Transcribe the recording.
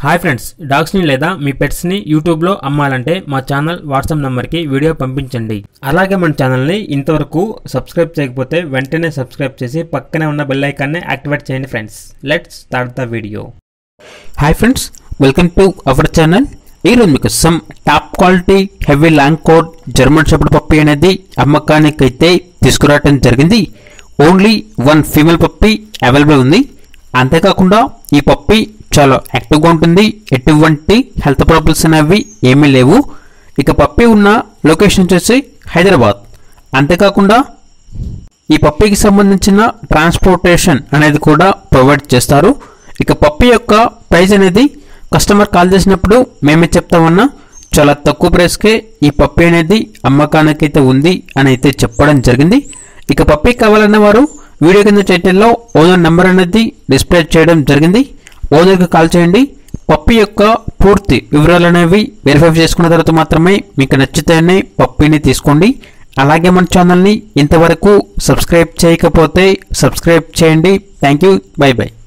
hi friends డాగ్స్ని లేదా మీ పెట్స్ని యూట్యూబ్లో అమ్మాలంటే మా ఛానల్ వాట్సాప్ నెంబర్కి వీడియో పంపించండి అలాగే మన ఛానల్ని ఇంతవరకు సబ్స్క్రైబ్ చేయకపోతే వెంటనే సబ్స్క్రైబ్ చేసి పక్కనే ఉన్న బెల్ ఐకాన్ని యాక్టివేట్ చేయండి friends let's start the video hi friends welcome to our channel ఈరోజు మీకు some top quality heavy long coat German shepherd puppy అనేది అమ్మకానికి అయితే తీసుకురావడం జరిగింది only one female puppy available ఉంది అంతేకాకుండా ఈ పప్పి చాలా యాక్టివ్గా ఉంటుంది ఎటువంటి హెల్త్ ప్రాబ్లమ్స్ అనేవి ఏమీ లేవు ఇక పప్పి ఉన్న లొకేషన్ వచ్చేసి హైదరాబాద్ అంతేకాకుండా ఈ పప్పికి సంబంధించిన ట్రాన్స్పోర్టేషన్ అనేది కూడా ప్రొవైడ్ చేస్తారు ఇక పప్పి యొక్క ప్రైస్ అనేది కస్టమర్ కాల్ చేసినప్పుడు మేమే చెప్తామన్నా చాలా తక్కువ ప్రైస్కే ఈ పప్పి అనేది అమ్మకానికి అయితే ఉంది అని అయితే చెప్పడం జరిగింది ఇక పప్పి కావాలన్న వారు వీడియో కింద టైటిల్లో ఓనర్ నెంబర్ అనేది డిస్ప్లే చేయడం జరిగింది ఓనర్కి కాల్ చేయండి పప్పి యొక్క పూర్తి వివరాలు అనేవి వెరిఫై చేసుకున్న తర్వాత మాత్రమే మీకు నచ్చితేనే పప్పిని తీసుకోండి అలాగే మన ఛానల్ని ఇంతవరకు సబ్స్క్రైబ్ చేయకపోతే సబ్స్క్రైబ్ చేయండి థ్యాంక్ యూ బై బై